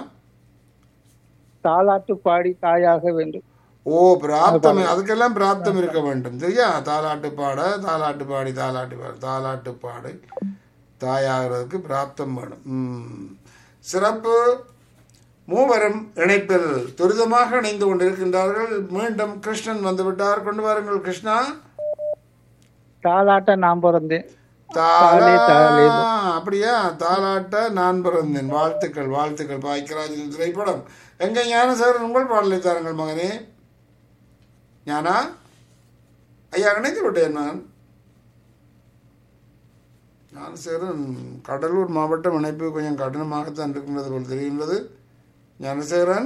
தாலாட்டு பாடி தாயாக வேண்டும் ஓ பிராப்தம் அதுக்கெல்லாம் பிராப்தம் இருக்க வேண்டும் சரியா தாலாட்டு பாட தாலாட்டு பாடி தாலாட்டு பாட தாலாட்டு பாடி தாயாகிறதுக்கு பிராப்தம் வேணும் ம். சிறப்பு மூவரும் இணைப்பில் துரிதமாக இணைந்து கொண்டிருக்கின்றார்கள் மீண்டும் கிருஷ்ணன் வந்து விட்டார் கொண்டு வாருங்கள் கிருஷ்ணா தாலாட்ட நான் பிறந்தேன் தாலா தாலே, அப்படியா தாலாட்ட நான் பிறந்தேன் வாழ்த்துக்கள் வாழ்த்துக்கள் பாய்க்கராஜின் திரைப்படம் எங்க ஞானசேகரன் உங்கள் பாடலை தாருங்கள் மகனே ஞானா ஐயா இணைத்து விட்டேன் நான் ஞானசேகரன் கடலூர் மாவட்டம் இணைப்பு கொஞ்சம் கடினமாகத்தான் இருக்கின்றது போல் தெரிகின்றது ஞானசேகரன்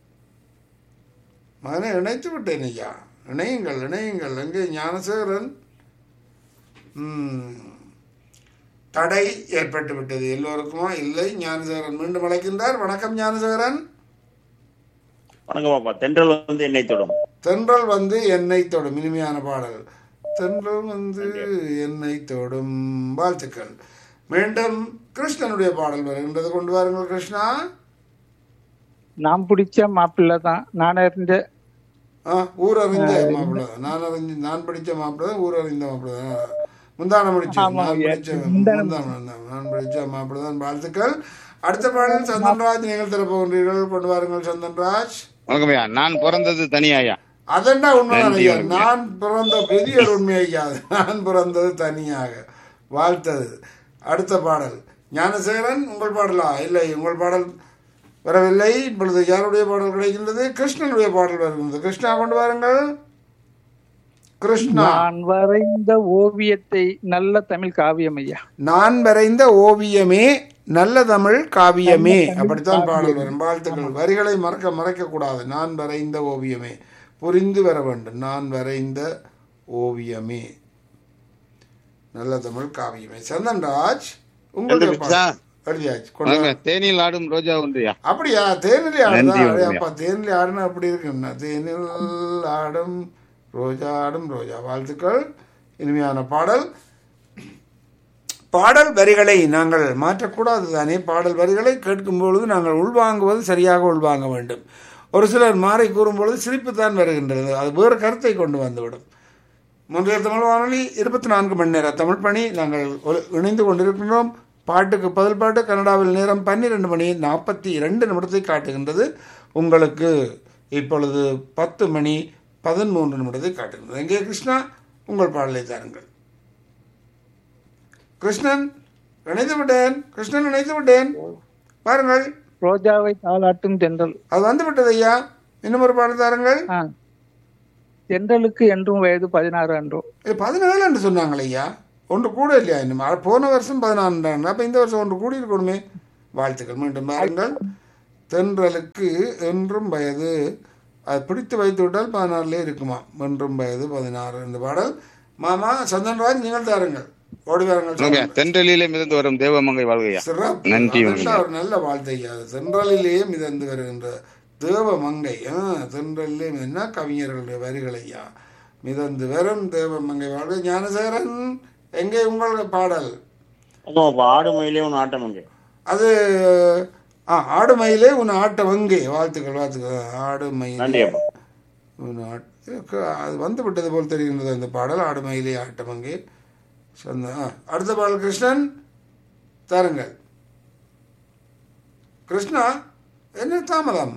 மகனை இணைத்து விட்டேன் ஐயா இணையுங்கள் இணையுங்கள் எங்கே ஞானசேகரன் ம், தடை ஏற்பட்டு விட்டது எல்லோருக்குமா இல்லை ஞானசேகரன் மீண்டும் அழைக்கின்றார் வணக்கம் ஞானசேகரன் வணக்கம் பாப்பா தென்றல் வந்து என்னை தொடும் தென்றல் வந்து என்னை தொடும் இனிமையான பாடல் தென்றல் வந்து என்னை தொடும் வாழ்த்துக்கள் மீண்டும் கிருஷ்ணனுடைய பாடல் வருகின்றது கொண்டு வாருங்கள் கிருஷ்ணா நான் பிடிச்ச மாப்பிள்ளை தான் நான் இருந்த ஆ, ஊர் அறிஞ்ச மாப்பிள்ளை தான். நான் அறிஞ்சு நான் படித்த மாப்பிள்ளை தான் ஊர் அறிந்த மாப்பிள்ளை தான் முந்தானம் முடிச்ச ஆமா, நான் ஐயா. படிச்ச முந்தானம். முந்தானம் நான் படித்த மாப்பிள்ளை தான் வாழ்த்துக்கள் அடுத்த பாடல் சந்தன்ராஜ் நீங்கள் திறப்போகின்றீர்கள் கொண்டு வாருங்கள் சந்தன்ராஜ் வணக்கம் ஐயா நான் பிறந்தது தனியாயா அதென்ன உண்மைதான் நன்றி, ஐயா வணக்கம். நான் பிறந்த பெரிய ஒரு உண்மை ஐயா அது. நான் பிறந்தது தனியாக வாழ்த்தது அடுத்த பாடல் ஞானசேகரன் உங்கள் பாடலா இல்லை உங்கள் பாடல் வரவில்லை இப்பொழுது யாருடைய பாடல் கிடைக்கின்றது கிருஷ்ணனுடைய பாடல் வருகின்றது கிருஷ்ணா கொண்டு வாருங்கள் கிருஷ்ணா நான் வரைந்த ஓவியத்தை நல்ல தமிழ் காவியம் ஐயா நான் வரைந்த ஓவியமே நல்ல தமிழ் காவியமே அப்படித்தான் பாடல் வரும் வாழ்த்துக்கள் வரிகளை மறக்க மறைக்க கூடாது நான் வரைந்த ஓவியமே புரிந்து வர வேண்டும் நான் வரைந்த ஓவியமே நல்ல தமிழ் காவியமே சந்தன்ராஜ் உங்களுடைய எழுதிடுச்சா? பாடல். எழுதியாச்சு கொண்டு வா. வணக்கம் தேனியில் ஆடும் ரோஜா ஒன்றுயா அப்படியா தேனிலே நன்றி, ஆடுதா வணக்கம். அப்பா தேனிலே ஆடுனா அப்படி இருக்குன்னா தேனில் ஆடும் ரோஜா ஆடும் ரோஜா வாழ்த்துக்கள் இனிமையான பாடல் பாடல் வரிகளை நாங்கள் மாற்றக்கூடாது தானே பாடல் வரிகளை கேட்கும் பொழுது நாங்கள் உள்வாங்குவது சரியாக உள்வாங்க வேண்டும் ஒரு சிலர் மாறி கூறும்பொழுது சிரிப்பு தான் வருகின்றது அது வேறு கருத்தை கொண்டு வந்துவிடும் முந்தைய தமிழ் வானொலி இருபத்தி நான்கு மணி நேர தமிழ் பணி நாங்கள் ஒலி- இணைந்து கொண்டிருக்கின்றோம் பாட்டுக்கு பதில் பாட்டு கனடாவில் நேரம் பன்னிரெண்டு மணி நாற்பத்தி இரண்டு நிமிடத்தை காட்டுகின்றது உங்களுக்கு இப்பொழுது பத்து மணி பதிமூன்று நிமிடத்தை காட்டுகின்றது எங்கே கிருஷ்ணா உங்கள் பாடலை தாருங்கள் கிருஷ்ணன் இணைத்து விட்டேன் கிருஷ்ணன் இணைத்து விட்டேன் பாருங்கள் ரோஜாவை தாலாட்டும் தென்றல் அது வந்து விட்டது ஐயா இன்னும் ஒரு பாடல் தாருங்கள் ஆ. தென்றலுக்கு என்றும் வயது பதினாறு அன்றோ இது பதினேழு என்று சொன்னாங்களே ஐயா ஒன்று கூட இல்லையா இன்னும் அ- போன வருஷம் பதினான்கு அப்போ இந்த வருஷம் ஒன்று கூடி இருக்கணுமே வாழ்த்துக்கள் மீண்டும் பாருங்கள் தென்றலுக்கு என்றும் வயது அது பிடித்து வைத்து விட்டால் பதினாறுலேயே இருக்குமா என்றும் வயது பதினாறு இந்த பாடல் மாமா சந்தன்ராஜ் நீங்கள் தாருங்கள் ஓடி வாருங்கள் வணக்கம் ஐயா. தென்றலிலே மிதந்து வரும் தேவமங்கை வாழ்கையா சிறப்பு நன்றி அதெல்லாம் ஒரு நல்ல வார்த்தை ஐயா அது சென்றலிலேயே மிதந்து வருகின்ற தேவ மங்கை ஆ, தென்றலிலே என்ன கவிஞர்களுடைய வரிகள் ஐயா மிதந்து வரும் தேவ மங்கை வாழ்க்கை ஞானசேகரன் எங்கே உங்கள் பாடல் அதுவும் அப்ப ஆடு மயிலே ஒன்று ஆட்டம் அங்கே அது ஆ ஆடு மயிலே உன் ஆட்டம் வங்கே வாழ்த்துக்கள் வாழ்த்துக்கள் ஆடு மயிலே நன்றி அப்பா உன் ஆட்- அது வந்து விட்டது போல் தெரிகின்றது அந்த பாடல் ஆடு மயிலே ஆட்டம் வங்கே சொந்த ஆ, அடுத்த பாடல் கிருஷ்ணன் தாருங்கள் கிருஷ்ணா என்ன தாமதம்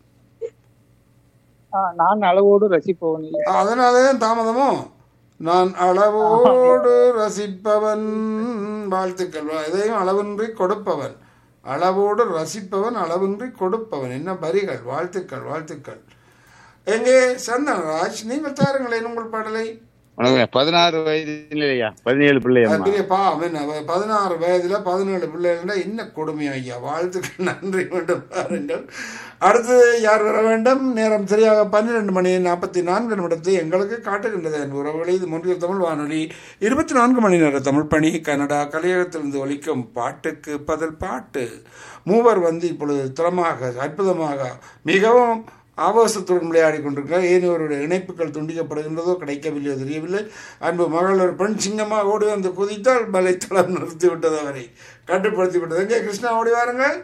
ஆ, நான் அளவோடு ரசிப்பவன் ஐயா அதனாலே தான் தாமதமோ நான் அளவோடு ரசிப்பவன் வாழ்த்துக்கள் இதையும் அளவின்றி கொடுப்பவன் அளவோடு ரசிப்பவன் அளவின்றி கொடுப்பவன் என்ன வரிகள் வாழ்த்துக்கள் வாழ்த்துக்கள் எங்கே சந்தனராஜ் நீங்கள் தாருங்களேன் உங்கள் பாடலை வணக்கம் ஐயா. பதினாறு வயது இல்லையா பதினேழு பிள்ளை அது அம்மா பெரிய பாவம் என்ன அவ பதினாறு வயதுல பதினேழு பிள்ளைகள்னா இன்னும் கொடுமை ஐயா வாழ்த்துக்கள் நன்றி மீண்டும் பாருங்கள் அடுத்து யார் வர வேண்டும் நேரம் சரியாக பன்னிரெண்டு மணி நாற்பத்தி நான்கு நிமிடத்தை எங்களுக்கு காட்டுகின்றது என் உறவுகளை இது முன்னில் தமிழ் வானொலி இருபத்தி நான்கு மணி நேர தமிழ் பணி கனடா கலையகத்திலிருந்து ஒலிக்கும் பாட்டுக்கு பதில் பாட்டு மூவர் வந்து இப்பொழுது திறமாக அற்புதமாக மிகவும் ஆபாசத்துடன் விளையாடி கொண்டிருக்கிறார் ஏனையோருடைய இணைப்புகள் துண்டிக்கப்படுகின்றதோ கிடைக்கவில்லையோ தெரியவில்லை அன்பு மகள் ஒரு பெண் சிங்கமாக ஓடி வந்து குதித்தால் பலைத்தளம் நிறுத்தி விட்டது அவரை கட்டுப்படுத்தி விட்டது எங்கே கிருஷ்ணா ஓடி வாருங்கள்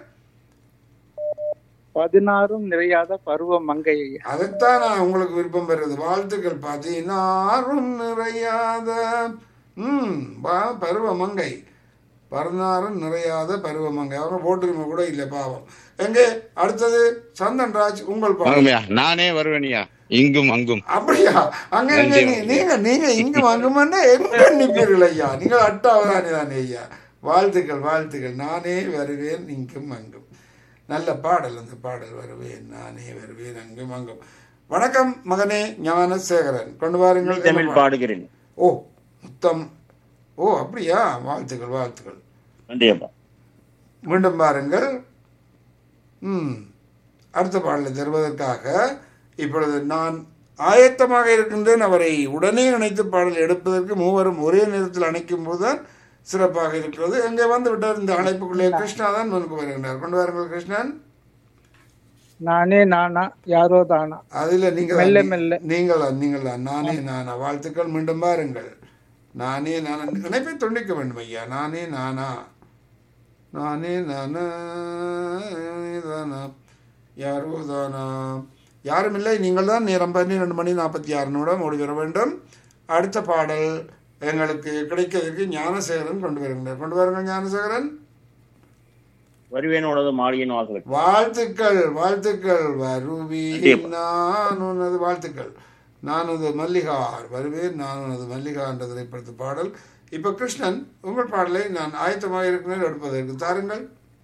பதினாறும் நிறையாத பருவ மங்கை ஐயா அதைத்தான் நான் உங்களுக்கு விருப்பம் பெறுறது வாழ்த்துக்கள் பதினாறும் நிறையாத ம் பா பருவமங்கை பதினாறும் நிறையாத பருவமங்கை அவங்க போட்டுரிமை கூட இல்லை பாவம் எங்கே அடுத்தது சந்தன்ராஜ் உங்கள் பாடல் வணக்கம் ஐயா. நானே வருவேனியா இங்கும் அங்கும் அப்படியா அங்க எங்க நீ- நீங்க நீங்க இங்கு வாங்குமென்னா எங்க நிற்பீர்கள் ஐயா நீங்கள் அட்டாவதானே தானே ஐயா வாழ்த்துக்கள் வாழ்த்துக்கள் நானே வருவேன் இங்கும் அங்கும் நல்ல பாடல் அந்த பாடல் வருவேன் நானே வருவேன் அங்கும் அங்கும் வணக்கம் மகனே ஞானசேகரன் கொண்டு வாருங்கள் தமிழ் என்ன பாடல்? பாடுகிறேன் ஓ முத்தம் ஓ அப்படியா வாழ்த்துக்கள் வாழ்த்துக்கள் நன்றி அப்பா மீண்டும் பாருங்கள் ம் அடுத்த பாடலை தருவதற்காக இப்பொழுது நான் ஆயத்தமாக இருக்கின்றேன் அவரை உடனே இணைத்து பாடல் எடுப்பதற்கு மூவரும் ஒரே நேரத்தில் அணைக்கும் போதுதான் சிறப்பாக இருக்கிறது எங்கே வந்து விட்டார் இந்த அழைப்புக்குள்ளே கிருஷ்ணா தான் முன்னுக்கு வருகின்றார் கொண்டு வாருங்கள் கிருஷ்ணன் நானே நானா யாரோ தானா அதில் நீங்கள் மெல்ல மெல்ல. நீங்கள் நீங்கள் நானே நானா வாழ்த்துக்கள் மீண்டும் பாருங்கள் நானே நானா இணைப்பை துண்டிக்க வேண்டும் ஐயா நானே நானா நானே நானா தானா யாரோ தானா யாரும் இல்லை நீங்கள் தான் நேரம் பன்னிரெண்டு மணி நாற்பத்தி ஆறு நிமிடம் ஓடி வர வேண்டும் அடுத்த பாடல் எங்களுக்கு கிடைக்கிறதுக்கு ஞானசேகரன் கொண்டு வருகின்றார் கொண்டு வாருங்கள் ஞானசேகரன் வருவேனோடது மாளிகையின் வாசலுக்கு வாழ்த்துக்கள் வாழ்த்துக்கள் வருவீன் நான் உனது வாழ்த்துக்கள் நான் உனது மல்லிகார் வருவேன் நான் உனது மல்லிகா என்ற திரைப்படத்து பாடல் இப்ப கிருஷ்ணன் உங்கள் பாடலை நான் ஆயத்தமாக இருக்கிறேன் எடுப்பதற்கு தாருங்கள்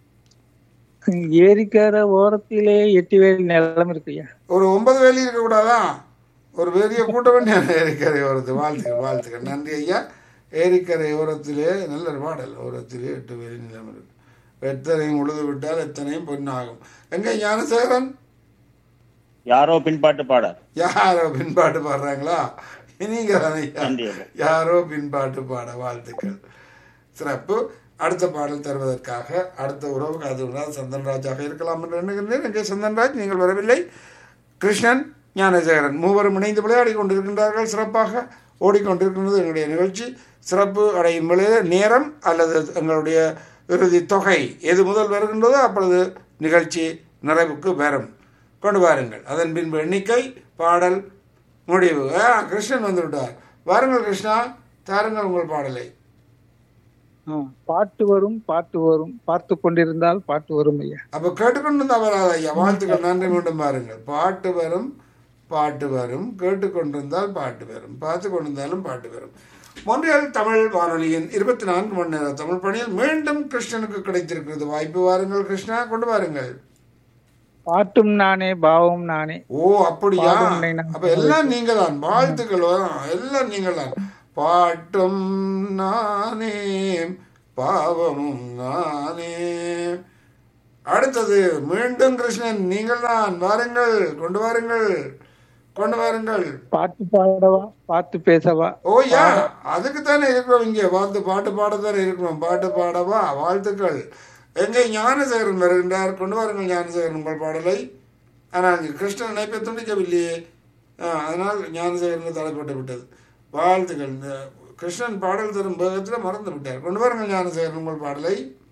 ஏரிக்கர ஓரத்திலே எட்டு வேலி நிலம் இருக்கு ஐயா ஒரு ஒன்பது வேலி இருக்கக்கூடாதா ஒரு பெரிய கூட்டம் ஏரிக்கரை ஓரத்து வாழ்த்துக்கள் வாழ்த்துக்கள் நன்றி ஐயா ஏரிக்கரை ஓரத்திலே நல்ல ஒரு பாடல் ஓரத்திலே எட்டு வேலி நிலம் இருக்கு எத்தனையும் உழுது விட்டால் எத்தனையும் பொன்னாகும் எங்க ஞானசேகரன் யாரோ பின்பாட்டு பாட யாரோ பின்பாட்டு பாடுறாங்களா நீங்க தானே ஐயா. நன்றி ஐயா. யாரோ பின்பாட்டு பாட வாழ்த்துக்கள் சிறப்பு அடுத்த பாடல் தருவதற்காக அடுத்த உறவு காது சந்தன்ராஜாக இருக்கலாம் என்று எண்ணுகின்றேன் எங்கே சந்தன்ராஜ் நீங்கள் வரவில்லை கிருஷ்ணன் ஞானசேகரன் மூவரும் இணைந்து விளையாடி கொண்டிருக்கின்றார்கள் சிறப்பாக ஓடிக்கொண்டிருக்கின்றது எங்களுடைய நிகழ்ச்சி சிறப்பு அடையும் பொழுது நேரம் அல்லது எங்களுடைய இறுதி தொகை எது முதல் வருகின்றதோ அப்பொழுது நிகழ்ச்சி நிறைவுக்கு வரும் கொண்டு வாருங்கள் அதன் பின்பு எண்ணிக்கை பாடல் முடிவு ஆ கிருஷ்ணன் வந்து விட்டார் வாருங்கள் கிருஷ்ணா தாருங்கள் உங்கள் பாடலை ஆ, பாட்டு வரும் பாட்டு வரும் பார்த்து கொண்டிருந்தால் பாட்டு வரும் ஐயா அப்ப கேட்டுக்கொண்டு தான் வராது ஐயா வாழ்த்துக்கள் நன்றி மீண்டும் பாருங்கள் பாட்டு வரும் பாட்டு வரும் கேட்டுக்கொண்டிருந்தால் பாட்டு வரும் பார்த்து கொண்டிருந்தாலும் பாட்டு வரும் மொன்றியல் தமிழ் வானொலியின் இருபத்தி நான்கு மணி நேர தமிழ் பணியில் மீண்டும் கிருஷ்ணனுக்கு கிடைத்திருக்கிறது வாய்ப்பு வாருங்கள் கிருஷ்ணா கொண்டு வாருங்கள் பாட்டும் நானே பாவம் நானே ஓ அப்படியா பாடும் உன்னை நான் அப்ப எல்லாம் நீங்க தான் வாழ்த்துக்கள் வரும். எல்லாம் நீங்கள் தான் பாட்டும் நானே பாவமும் நானே அடுத்தது மீண்டும் கிருஷ்ணன் நீங்கள் தான் வாருங்கள் கொண்டு வாருங்கள் கொண்டு வாருங்கள் பாட்டு பாடவா பாட்டு பேசவா ஓ யா அதுக்கு தானே இருக்கிறோம் இங்கே வாழ்த்து பாட்டு பாடத்தானே இருக்கிறோம் பாட்டு பாடவா வாழ்த்துக்கள் எங்கே ஞானசேகரன் வருகின்றார் கொண்டு வாருங்கள் ஞானசேகரன் உங்கள் பாடலை ஆனால் இங்கு கிருஷ்ணன் நினைப்பை துண்டிக்கவில்லையே ஆ, அதனால் ஞானசேகரன் தலைப்பட்டு விட்டது வாழ்த்துக்கள் இந்த கிருஷ்ணன் பாடல் தரும் வேகத்தில் மறந்து விட்டார் கொண்டு வாருங்கள் ஞானசேகரன் உங்கள் பாடலை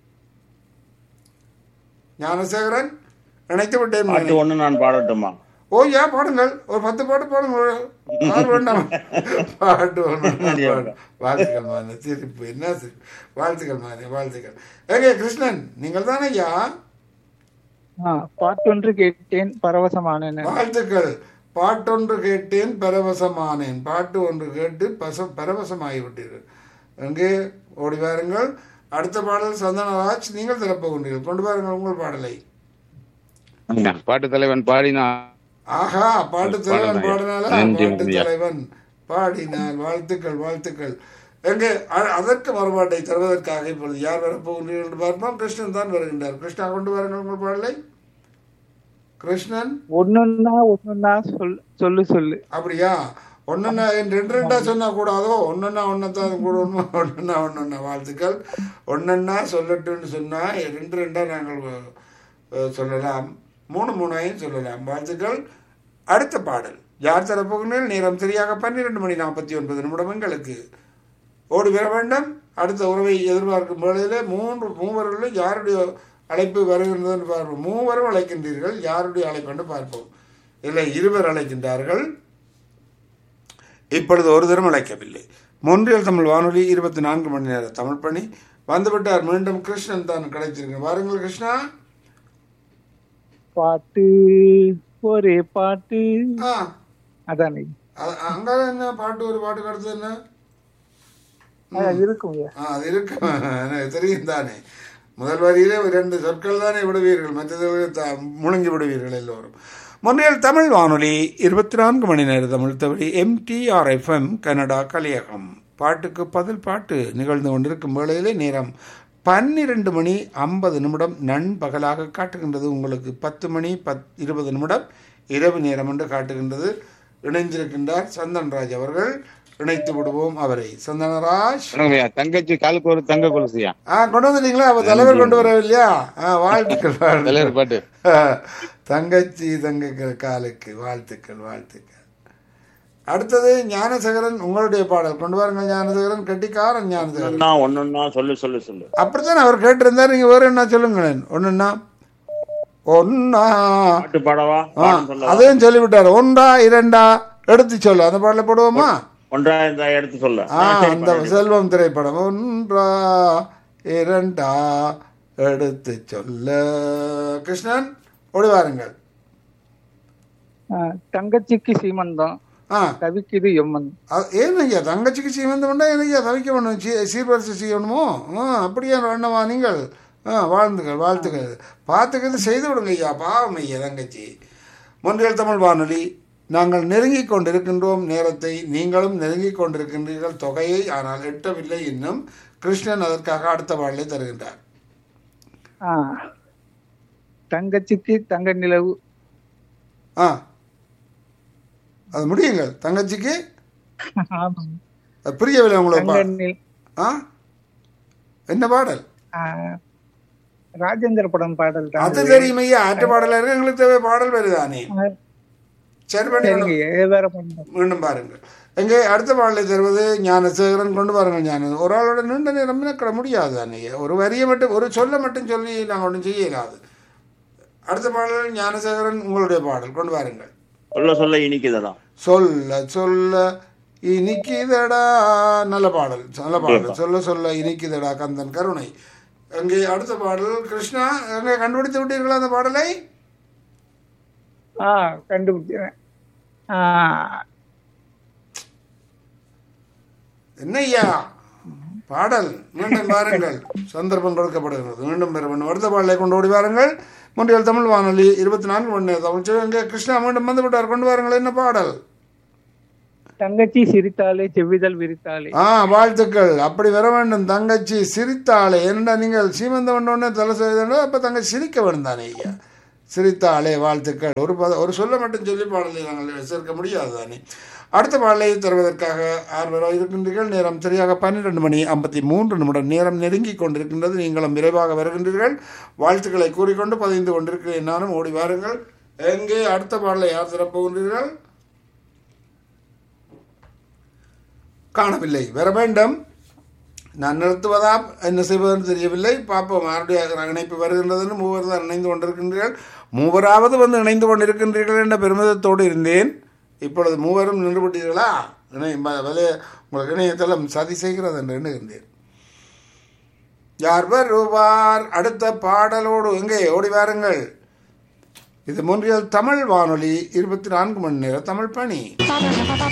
ஞானசேகரன் நினைத்து விட்டேன் பாட்டு மகனே. ஒண்ணு நான் பாடட்டுமா ஓ ஏன் பாடுங்கள் ஒரு பத்து பாட்டு பாடுங்கள் யார் வேண்டாம் பாட்டு ஒண்ணு பாடு. வாழ்த்துக்கள் மானே சிரிப்பு என்ன சிரிப்பு வாழ்த்துக்கள் மானே வாழ்த்துக்கள் ஏங்க கிருஷ்ணன் நீங்கள் தானே ஐயா ஆ, பாட்டொன்று கேட்டேன் பரவசமானேன் வாழ்த்துக்கள் பாட்டொன்று கேட்டேன் பரவசமானேன் பாட்டு ஒன்று கேட்டு பச பரவசமாகிவிட்டீர்கள் எங்கே ஓடி வாருங்கள் அடுத்த பாடல் சந்தனராஜ் நீங்கள் திறப்ப கொண்டீர்கள் கொண்டு வாருங்கள் உங்கள் பாடலை பாட்டு தலைவன் பாடினா ஆஹா பாட்டு தலைவன் பாடலாம். பாடினால நன்றி, பாட்டு ஐயா. தலைவன் பாடினார் வாழ்த்துக்கள் வாழ்த்துக்கள் எங்கே அ- அதற்கு மறுபாட்டை தருவதற்காக இப்பொழுது யார் வரப்போகிறீர்கள் என்று பார்ப்போம் கிருஷ்ணன் தான் வருகின்றார் கிருஷ்ணா கொண்டு வாருங்கள் உங்கள் பாடலை கிருஷ்ணன் ஒண்ணுன்னா ஒண்ணுன்னா சொல் சொல்லு சொல்லு அப்படியா ஒன்றுன்னா ரெண்டு ரெண்டா சொன்னா கூடாதோ ஒன்றுன்னா ஒன்றத்தான் கூடணுமா ஒன்றுன்னா ஒன்றுன்னா வாழ்த்துக்கள் ஒன்றுன்னா சொல்லட்டும்னு சொன்னா ரெண்டு ரெண்டா நாங்கள் அஹ், சொல்லலாம் மூணு மூணையும் சொல்லலாம் வாழ்த்துக்கள் அடுத்த பாடல் யார் தரப்போகிறீர்கள் நேரம் சரியாக பன்னிரெண்டு மணி நாற்பத்தி ஒன்பது நிமிடம் எங்களுக்கு ஓடி வர வேண்டும் அடுத்த உறவை எதிர்பார்க்கும் வேளையிலே மூன்று மூவர்களும் யாருடைய அழைப்பு வருகின்றதுன்னு பார்ப்போம் மூவரும் அழைக்கின்றீர்கள் யாருடைய அழைப்பு என்று பார்ப்போம் இல்லை இருவர் அழைக்கின்றார்கள் இப்பொழுது ஒரு தரம் அழைக்கவில்லை மொன்றியல் தமிழ் வானொலி இருபத்தி நான்கு மணி நேர தமிழ் பணி வந்துவிட்டார் மீண்டும் கிருஷ்ணன் தான் கிடைச்சிருக்கேன் வாருங்கள் கிருஷ்ணா பாட்டு ஒரே பாட்டு ஆ அதானே அ- அங்க என்ன பாட்டு ஒரு பாட்டு கடத்து என்ன அது இருக்கும் ஐயா. ஆ, அது இருக்கு எனக்கு தெரியும் தானே முதல் வரியிலே ஒரு ரெண்டு சொற்கள் தானே விடுவீர்கள் மற்றது த- முழுங்கி விடுவீர்கள் எல்லோரும் முன்னையில் தமிழ் வானொலி இருபத்தி நான்கு மணி நேர தமிழ் தவறி எம்டிஆர்எஃப்எம் கனடா கலியகம் பாட்டுக்கு பதில் பாட்டு நிகழ்ந்து கொண்டிருக்கும் வேளையிலே நேரம் பன்னிரண்டு மணி ஐம்பது நிமிடம் நண்பகலாக காட்டுகின்றது உங்களுக்கு பத்து மணி பத் இருபது நிமிடம் இரவு நேரம் என்று காட்டுகின்றது இணைந்திருக்கின்றார் சந்தன்ராஜ் அவர்கள் இணைத்து விடுவோம் அவரை சந்தனராஜ் வணக்கம் ஐயா தங்கச்சி காலுக்கு ஒரு தங்க கொலுசியா ஆ கொண்டு வந்துட்டீங்களா அப்ப தலைவர் கொண்டு வரவில்லையா ஆ வாழ்த்துக்கள் வாழ்த்துக்கள் தலைவர் பாட்டு ஆ, தங்கச்சி தங்க காலுக்கு வாழ்த்துக்கள் வாழ்த்துக்கள் அடுத்தது ஞானசேகரன் உங்களுடைய பாடல் கொண்டு வாருங்க ஞானசேகரன் கெட்டிக்காரன் ஞானசேகரன் ஒண்ணுன்னா ஒண்ணுன்னா சொல்லு சொல்லு சொல்லு அப்படித்தான் அவர் கேட்டிருந்தார் நீங்க வேற என்ன சொல்லுங்களேன் ஒண்ணுன்னா ஒன்னா பாட்டு பாடவா ஆ, பாடம் சொல்லவா அதையும் சொல்லிவிட்டார் ஒன்றா இரண்டா எடுத்து சொல்லு அந்த பாடல போடுவோமா ஒன்றா இந்த எடுத்து சொல்ல ஆ அந்த செல்வம் திரைப்படம் ஒன்றா இரண்டா எடுத்து சொல்ல கிருஷ்ணன் ஓடி வாருங்கள் ஆ, தங்கச்சிக்கு சீமந்தம் ஆ கவிக்குது எம்மன் அது ஏன் ஐயா தங்கச்சிக்கு சீமந்தம் பண்ணா எனக்கு தவிக்க வேணும் சீ சீர்வரிசை செய்யணுமோ ஆ அப்படியே வேண்டவா நீங்கள் ஆ வாழ்ந்துகள் வாழ்த்துக்கள் பார்த்துக்கிறது செய்து விடுங்க ஐயா பாவம் ஐயா தங்கச்சி முன்றியல் தமிழ் வானொலி நாங்கள் நெருங்கிக் கொண்டிருக்கின்றோம் நேரத்தை நீங்களும் நெருங்கிக் கொண்டிருக்கின்றீர்கள் தொகையை ஆனால் எட்டவில்லை இன்னும் கிருஷ்ணன் அதற்காக அடுத்த பாடலை தருகின்றார் ஆ தங்கச்சிக்கு தங்க நிலவு ஆ அது முடியுங்கள் தங்கச்சிக்கு ஆமாம். அது புரியவில்லை உங்களுக்கு தங்க பா- நில- ஆ என்ன பாடல் ஆ, ராஜேந்திர படம் பாடல் தான் அது தெரியும் ஐயா ஆற்று பாடலா இருக்கு எங்களுக்கு தேவை பாடல் வருதானே சரி பண்ணி சரிங்க ஐயா, வேற பண்ணுங்க மீண்டும் பாருங்கள் எங்கே அடுத்த பாடலை தருவது ஞானசேகரன் கொண்டு பாருங்கள் ஞான ஒரு ஆளோட நீண்ட நேரம் கிட முடியாது அன்னைக்கு ஒரு வரியை மட்டும் ஒரு சொல்ல மட்டும் சொல்லி நாங்கள் ஒன்றும் செய்ய இயலாது அடுத்த பாடல் ஞானசேகரன் உங்களுடைய பாடல் கொண்டு வாருங்கள் சொல்ல சொல்ல இனிக்குதடா சொல்ல சொல்ல இனிக்குதடா நல்ல பாடல் நல்ல பாடல் சொல்ல சொல்ல இனிக்குதடா கந்தன் கருணை அங்கே அடுத்த பாடல் கிருஷ்ணா அங்கே கண்டுபிடித்து விட்டீர்களா அந்த பாடலை ஆ கண்டுபிடிச்சேன் ஆ என்ன ஐயா பாடல் மீண்டும் பாருங்கள் சந்தர்ப்பம் கொடுக்கப்படுகிறது மீண்டும் பெற வேண்டும் அடுத்த பாடலை கொண்டு ஓடி வாருங்கள் முன்றியல் தமிழ் வானொலி இருபத்தி நான்கு மணி நேரம் தமிழ் சரி, அங்கே கிருஷ்ணா மீண்டும் வந்து விட்டார் கொண்டு வாருங்கள் என்ன பாடல் தங்கச்சி சிரித்தாலே செவ்விதழ் விரித்தாலே ஆ வாழ்த்துக்கள் அப்படி வர வேண்டும் தங்கச்சி சிரித்தாளே என்னடா நீங்கள் சீமந்தம் பண்ணோடனே தலை செய்தோ அப்போ தங்கச்சி சிரிக்க வேண்டும் தானே ஐயா சிரித்தாளே வாழ்த்துக்கள் ஒரு பத ஒரு சொல்ல மட்டும் சொல்லி பாடலை நாங்கள் சேர்க்க முடியாது தானே அடுத்த பாடலை தருவதற்காக ஆர்வராக இருக்கின்றீர்கள் நேரம் சரியாக பன்னிரெண்டு மணி ஐம்பத்தி மூன்று நிமிடம் நேரம் நெருங்கி கொண்டிருக்கின்றது நீங்களும் விரைவாக வருகின்றீர்கள் வாழ்த்துக்களை கூறிக்கொண்டு பதிந்து கொண்டிருக்கிறேன் நானும் ஓடி வாருங்கள் எங்கே அடுத்த பாடலை யார் திறப்புகின்றீர்கள் காணவில்லை வர வேண்டும் நான் நிறுத்துவதா என்ன செய்வதென்று தெரியவில்லை பார்ப்போம் யாருடைய இணைப்பு வருகின்றதுன்னு மூவர் தான் இணைந்து கொண்டிருக்கின்றீர்கள் மூவராவது வந்து இணைந்து கொண்டிருக்கின்றீர்கள் என்ற பெருமிதத்தோடு இருந்தேன் இப்பொழுது மூவரும் நின்று விட்டீர்களா இணைய ம- வலைய உங்களுக்கு இணையதளம் சதி செய்கிறது என்று எண்ணுகின்றேன் யார் வருவார் அடுத்த பாடலோடு எங்கே ஓடி வாருங்கள் இது மூன்றியல் தமிழ் வானொலி இருபத்தி நான்கு மணி நேர தமிழ் பணி